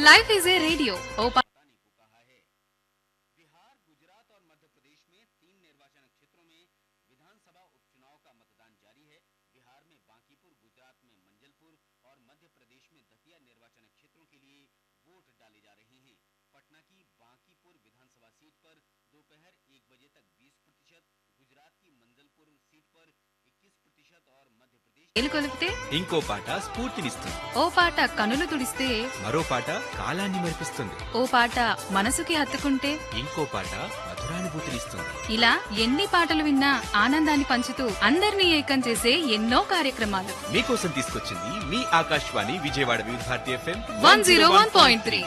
life is a radio ఓ పా- बिहार गुजरात और मध्य प्रदेश में तीन निर्वाचन क्षेत्रों में विधानसभा उपचुनाव का मतदान जारी है बिहार में बांकीपुर गुजरात में मंजलपुर और मध्य प्रदेश में दतिया निर्वाचन क्षेत्रों के लिए वोट डाले जा रहे हैं पटना की बांकीपुर विधानसभा सीट पर दोपहर एक बजे तक 20 प्रतिशत गुजरात की मंजलपुर सीट पर 21 प्रतिशत और मध्य प्रदेश ఏలు కొలిపితే ఇంకో పాట స్ఫూర్తినిస్తుంది ఓ పాట కనులు తుడిస్తే మరో పాట కాలాన్ని మరిపిస్తుంది ఓ పాట మనసుకి హత్తుకుంటే ఇంకో పాట మధురానుభూతినిస్తుంది ఇలా ఎన్ని పాటలు విన్నా ఆనందాన్ని పంచుతూ అందరినీ ఏకం చేసే ఎన్నో కార్యక్రమాలు మీకోసం తీసుకొచ్చింది మీ Akashvani Vijayawada Vividh Bharati FM one zero one point three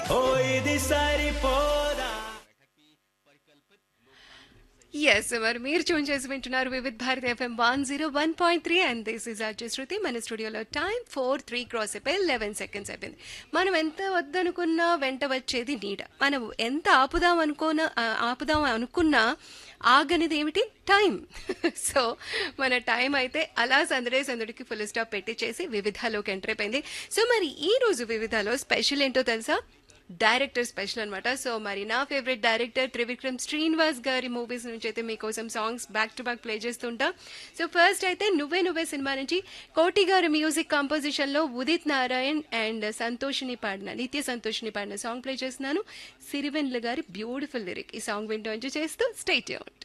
yes మరి మీరు చూన్ చేసి వింటున్నారు Vividh Bharati FM one zero one point three and this is RJ Shruti మన స్టూడియోలో టైం ఫోర్ త్రీ క్రాస్ అయిపోయి లెవెన్ సెకండ్స్ అయిపోయింది మనం ఎంత వద్దనుకున్నా వెంట వచ్చేది నీడ మనం ఎంత ఆపుదాం అనుకోన ఆ, ఆపుదాం అనుకున్నా ఆగనిది ఏమిటి టైం సో మన టైం అయితే అలా సందడే సందడికి ఫుల్ స్టాప్ పెట్టి చేసి వివిధాలోకి ఎంటర్ అయిపోయింది సో మరి ఈ రోజు వివిధాలో స్పెషల్ ఏంటో తెలుసా డైరెక్టర్ స్పెషల్ అన్నమాట సో మరి నా ఫేవరెట్ డైరెక్టర్ త్రివిక్రమ్ శ్రీనివాస్ గారి మూవీస్ నుంచి అయితే మీకోసం songs back to back play చేస్తుంటా సో ఫస్ట్ అయితే నువ్వే నువ్వే సినిమా నుంచి కోటి గారి మ్యూజిక్ కంపోజిషన్ లో ఉదిత్ నారాయణ్ అండ్ సంతోషిని పాడిన నిత్య సంతోషిని పాడిన సాంగ్ ప్లే చేస్తున్నాను సిరివెన్ల గారి బ్యూటిఫుల్ లిరిక్ ఈ సాంగ్ వింటూ ఎంజాయ్ చేస్తూ స్టేట్